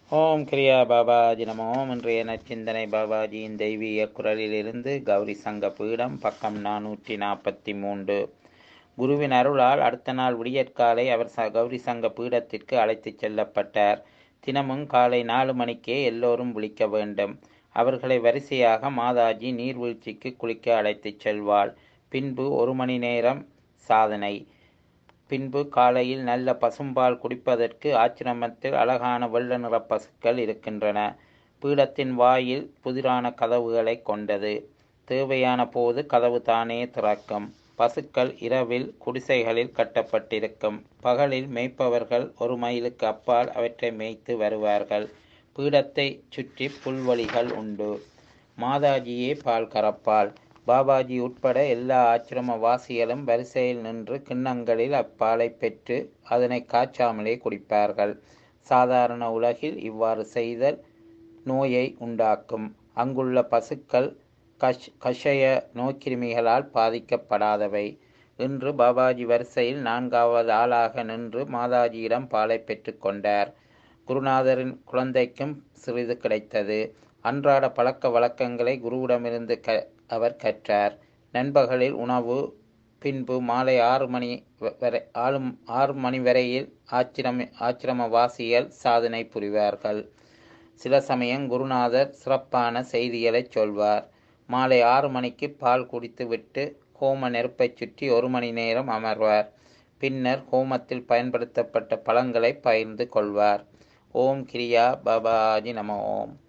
ஓம் கிரியா பாபாஜி நம ஓம் இன்றைய நச்சிந்தனை பாபாஜியின் தெய்வீக குரலிலிருந்து கௌரி சங்க பீடம் பக்கம் நானூற்றி நாற்பத்தி மூன்று குருவின் அருளால் அடுத்த நாள் விடியற்காலை அவர் ச கௌரி சங்க பீடத்திற்கு அழைத்துச் செல்லப்பட்டார் தினமும் காலை நாலு மணிக்கே எல்லோரும் விழிக்க வேண்டும் அவர்களை வரிசையாக மாதாஜி நீர்வீழ்ச்சிக்கு குளிக்க அழைத்துச் செல்வாள் பின்பு ஒரு மணி நேரம் சாதனை பின்பு காலையில் நல்ல பசும்பால் குடிப்பதற்கு ஆச்சிரமத்தில் அழகான வெள்ள நிற பசுக்கள் இருக்கின்றன பீடத்தின் வாயில் புதிரான கதவுகளை கொண்டது தேவையான போது கதவு தானே திறக்கும் பசுக்கள் இரவில் குடிசைகளில் கட்டப்பட்டிருக்கும் பகலில் மேய்ப்பவர்கள் ஒரு மைலுக்கு அப்பால் அவற்றை மேய்த்து வருவார்கள் பீடத்தை சுற்றி புல்வெளிகள் உண்டு மாதாஜியே பால் கறப்பாள் பாபாஜி உட்பட எல்லா ஆச்சிரம வாசிகளும் வரிசையில் நின்று கிண்ணங்களில் அப்பாலை பெற்று அதனை காய்ச்சாமலே குடிப்பார்கள் சாதாரண உலகில் இவ்வாறு செய்தல் நோயை உண்டாக்கும் அங்குள்ள பசுக்கள் கஷ் கஷய நோய்க்கிருமிகளால் பாதிக்கப்படாதவை இன்று பாபாஜி வரிசையில் நான்காவது ஆளாக நின்று மாதாஜியிடம் பாலை பெற்றுக்கொண்டார் குருநாதரின் குழந்தைக்கும் சிறிது கிடைத்தது அன்றாட பழக்க வழக்கங்களை குருவிடமிருந்து க அவர் கற்றார் நண்பகலில் உணவு பின்பு மாலை ஆறு மணி வரை ஆறு ஆறு மணி வரையில் ஆச்சிரம ஆச்சிரமவாசிகள் சாதனை புரிவார்கள் சில சமயம் குருநாதர் சிறப்பான செய்திகளை சொல்வார் மாலை ஆறு மணிக்கு பால் குடித்துவிட்டு ஹோம நெருப்பைச் சுற்றி ஒரு மணி நேரம் அமர்வார் பின்னர் ஹோமத்தில் பயன்படுத்தப்பட்ட பழங்களை பகிர்ந்து கொள்வார் ஓம் கிரியா பாபாஜி நம ஓம்